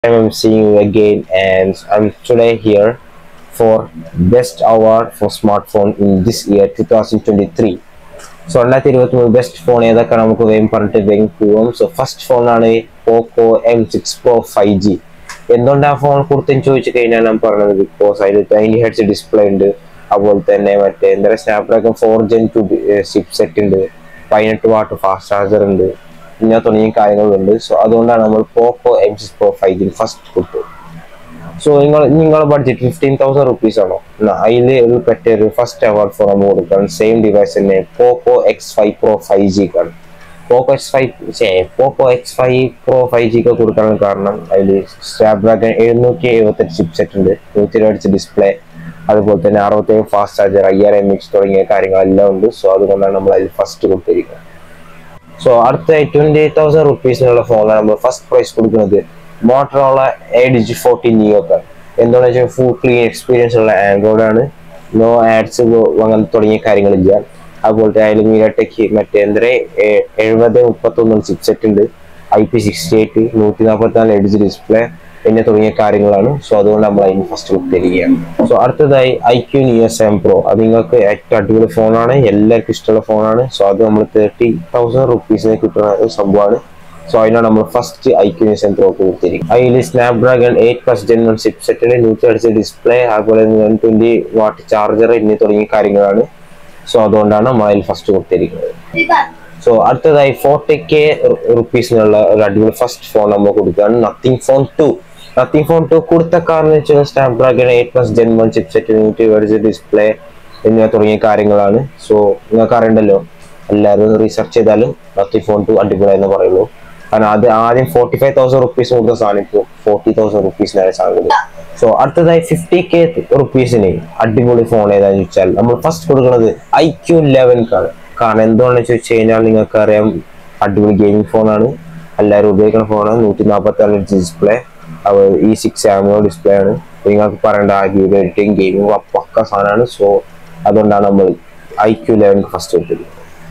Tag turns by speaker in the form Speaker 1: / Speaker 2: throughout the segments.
Speaker 1: I'm seeing you again and I'm today here for best award for smartphone in this year 2023 so രണ്ടായിരത്തി ഇരുപത്തി മൂന്ന് best phone ഏതൊക്കെ നമുക്ക് വേഗം പറഞ്ഞിട്ട് വേഗം പോവാം സോ ഫസ്റ്റ് ഫോണാണ് Poco M six pro five G എന്തുകൊണ്ട് ആ ഫോൺ കൊടുത്തെന്ന് ചോദിച്ചു കഴിഞ്ഞാൽ ഞാൻ പറഞ്ഞത് ബിക്കോസ് അതിൽ ടൈനി ഹെഡ്സ് ഡിസ്പ്ലേ ഉണ്ട് അതുപോലെ തന്നെ മറ്റേ എന്താ പറയുക Snapdragon four gen two chip set ഉണ്ട് പതിനെട്ട് വാട്ട് ഫാസ്റ്റ് ചാർജർ ഉണ്ട് ഇങ്ങനെ തുടങ്ങിയ കാര്യങ്ങളുണ്ട് സോ അതുകൊണ്ടാണ് നമ്മൾ Poco M six pro five G first കൊടുത്തത് സോ നിങ്ങൾ നിങ്ങളുടെ ബഡ്ജറ്റ് ഫിഫ്റ്റീൻ തൗസൻഡ് റുപ്പീസ് ആണോ അതിൽ ഒരു പറ്റിയ ഒരു ഫസ്റ്റ് അവാർഡ് ഫോൺ നമ്മൾ കൊടുക്കണം സെയിം ഡിവൈസ് തന്നെ Poco X five pro five ജിക്കാണ് Poco X five Poco X five pro five ജിക്ക് കൊടുക്കാൻ കാരണം അതിൽ സ്നാപ്ഡ്രാഗൺ എഴുന്നൂറ്റി എഴുപത്തെട്ട് ചിപ്പ് സെറ്റ് ഉണ്ട് നൂറ്റി ഇരുപത് ഡിസ്പ്ലേ അതുപോലെ തന്നെ അറുപത്തേഴ് ഫാസ്റ്റ് ചാർജർ അയ്യായിരം എം എച്ച് തുടങ്ങിയ കാര്യങ്ങളെല്ലാം ഉണ്ട് സോ അതുകൊണ്ടാണ് നമ്മൾ അതിൽ ഫസ്റ്റ് കൊടുത്തിരിക്കുന്നത് സോ അടുത്ത ട്വന്റി എയ്റ്റ് തൗസൻഡ് റുപ്പീസിനുള്ള ഫോണാണ് നമ്മൾ ഫസ്റ്റ് പ്രൈസ് കൊടുക്കുന്നത് മോട്ടറോള എഡിജ് ഫോർട്ടീൻ നിയോക്ക് എന്താണെന്ന് വെച്ചാൽ ഫുൾ ക്ലീൻ എക്സ്പീരിയൻസ് ഉള്ള ആൻഡ്രോയിഡ് ആണ് നോ ആഡ്സ് അങ്ങനെ തുടങ്ങിയ കാര്യങ്ങളില്ല അതുപോലെ അതിൽ മീഡിയടെക് മറ്റേ എന്താ എഴുപത് മുപ്പത്തൊന്ന് ചിപ്പ് സെറ്റ് ഉണ്ട് ഐ പി സിക്സ്റ്റി എയ്റ്റ് നൂറ്റി നാൽപ്പത്തി നാല് എഡിജ് ഡിസ്പ്ലേ പിന്നെ തുടങ്ങിയ കാര്യങ്ങളാണ് സോ അതുകൊണ്ട് നമ്മൾ അതിന് ഫസ്റ്റ് കൊടുത്തിരിക്കുകയാണ് സോ അടുത്തതായി I Q Neo seven pro അത് നിങ്ങൾക്ക് ഏറ്റവും അടിപൊളി ഫോണാണ് എല്ലാവർക്കും ഇഷ്ടമുള്ള ഫോണാണ് സോ അത് നമ്മൾ തേർട്ടി തൗസൻഡ് റുപ്പീസിന് കിട്ടുന്ന ഒരു സംഭവമാണ് സോ അതിനാണ് നമ്മൾ first I Q Neo seven pro കൊടുത്തിരിക്കുന്നത് അതിൽ Snapdragon eight plus gen one chip സെറ്റിൽ നൂറ്റി അടിച്ച ഡിസ്പ്ലേ അതുപോലെ വൺ ട്വന്റി വാട്ട് ചാർജർ എന്നീ തുടങ്ങിയ കാര്യങ്ങളാണ് സോ അതുകൊണ്ടാണ് നമ്മൾ അതിൽ ഫസ്റ്റ് കൊടുത്തിരിക്കുന്നത് സോ അടുത്തതായി ഫോർട്ടി കെ റുപ്പീസിനുള്ള ഒരു അടിപൊളി ഫസ്റ്റ് ഫോൺ നമ്മൾ കൊടുക്കുകയാണ് Nothing phone two Nothing phone two കൊടുത്ത കാരണം വെച്ചാൽ Snapdragon eight plus gen one chip set നൂറ്റി മേടിച്ച ഡിസ്പ്ലേ എന്നിവ തുടങ്ങിയ കാര്യങ്ങളാണ് സോ നിങ്ങൾക്ക് അറിയണ്ടല്ലോ എല്ലാവരും റീസെർച്ച് ചെയ്താലും നത്തിങ് ഫോൺ ടു അടിപൊളി എന്ന് പറയുള്ളൂ കാരണം അത് ആദ്യം ഫോർട്ടി ഫൈവ് തൗസൻഡ് റുപ്പീസ് കൊടുത്ത സാധനം ഇപ്പോൾ ഫോർട്ടി തൗസൻഡ് റുപ്പീസിനാണ് സാധനം സോ അടുത്തതായി ഫിഫ്റ്റി കെ റുപ്പീസിന് അടിപൊളി ഫോൺ ഏതാണെന്ന് ചോദിച്ചാൽ നമ്മൾ ഫസ്റ്റ് കൊടുക്കുന്നത് ഐ ക്യു ലെവൻക്കാണ് കാരണം എന്തുകൊണ്ടെന്ന് ചോദിച്ചു കഴിഞ്ഞാൽ നിങ്ങൾക്ക് അറിയാം അടിപൊളി ഗെയിമിംഗ് ഫോണാണ് എല്ലാവരും ഉപയോഗിക്കുന്ന ഫോണാണ് നൂറ്റി നാൽപ്പത്തി നാല് ഡിസ്പ്ലേ ഈ സിക്സ് ആമോ ഡിസ്പ്ലേ ആണ് നിങ്ങൾക്ക് പറയേണ്ട ആ വീഡിയോ എഡിറ്റിംഗ് ഗെയിമിംഗ് പക്ക സാധനമാണ് സോ അതുകൊണ്ടാണ് നമ്മൾ ഐ ക്യു ലെവൻ ഫസ്റ്റ് എടുത്തത്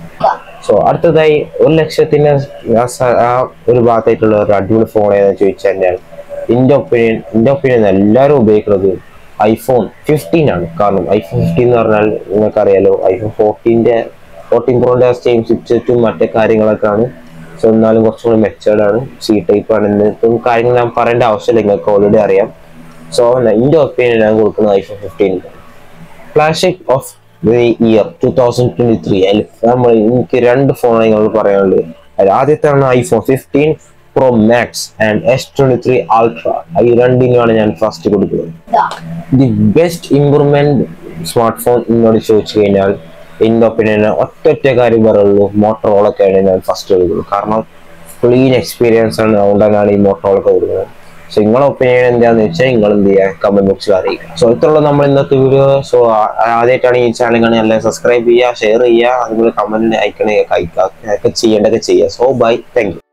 Speaker 1: സോ അടുത്തതായി ഒരു ലക്ഷത്തിന് ആ സ- ആ ഒരു ഭാഗത്തായിട്ടുള്ള ഒരു അടിപൊളി ഫോൺ ഏതാണെന്ന് ചോദിച്ചാൽ ഞാൻ എൻ്റെ ഒപ്പീനിയൻ എൻ്റെ ഒപ്പീനിയൻ എല്ലാവരും ഉപയോഗിക്കുന്നത് ഐഫോൺ ഫിഫ്റ്റീൻ ആണ് കാരണം ഐഫോൺ ഫിഫ്റ്റീൻ എന്ന് പറഞ്ഞാൽ നിങ്ങൾക്കറിയാലോ ഐഫോൺ ഫോർട്ടീൻ്റെ ഫോർട്ടീൻ പ്രോൻ്റെ സെയിം ചിപ്സെറ്റും മറ്റേ കാര്യങ്ങളൊക്കെ ആണ് സോ എന്നാലും കുറച്ചും കൂടി മെച്ചേർഡ് ആണ് സി ടൈപ്പ് ആണ് എന്നിട്ടും കാര്യങ്ങൾ ഞാൻ പറയേണ്ട ആവശ്യമില്ല നിങ്ങൾക്ക് ഓൾറെഡി അറിയാം സോ എൻ്റെ ഒപ്പീനിയൻ ഞാൻ കൊടുക്കുന്നത് iPhone fifteen flagship of the year two thousand twenty three അതിൽ നമ്മൾ എനിക്ക് രണ്ട് ഫോണാണ് നിങ്ങൾ പറയാനുള്ളത് അതിൽ ആദ്യത്തെയാണ് iPhone fifteen pro max and S twenty three ultra ഈ രണ്ടിനാണ് ഞാൻ ഫസ്റ്റ് കൊടുക്കുന്നത് the best improvement smart phone എന്നോട് ചോദിച്ചു കഴിഞ്ഞാൽ എൻ്റെ ഒപ്പീനിയൻ ഒറ്റ ഒറ്റ കാര്യം പറയുള്ളൂ മോട്ടറോളൊക്കെയാണ് ഞാൻ ഫസ്റ്റ് കൊടുക്കുന്നത് കാരണം ക്ലീൻ എക്സ്പീരിയൻസ് ആണ് അതുകൊണ്ടാണ് ഈ മോട്ടറോളൊക്കെ കൊടുക്കുന്നത് സോ നിങ്ങളെ ഒപ്പീനിയൻ എന്താന്ന് വെച്ചാൽ നിങ്ങൾ എന്ത് ചെയ്യുക കമന്റ് ബോക്സിൽ അറിയിക്കുക സോ ഇത്രയുള്ള നമ്മൾ ഇന്നത്തെ വീഡിയോ സോ ആദ്യമായിട്ടാണ് ഈ ചാനൽ കാണി എല്ലാം സബ്സ്ക്രൈബ് ചെയ്യുക ഷെയർ ചെയ്യുക അതുപോലെ കമന്റ് അയക്കണേ അയക്കുക ഒക്കെ ചെയ്യേണ്ടതൊക്കെ ചെയ്യുക സോ ബൈ താങ്ക് യു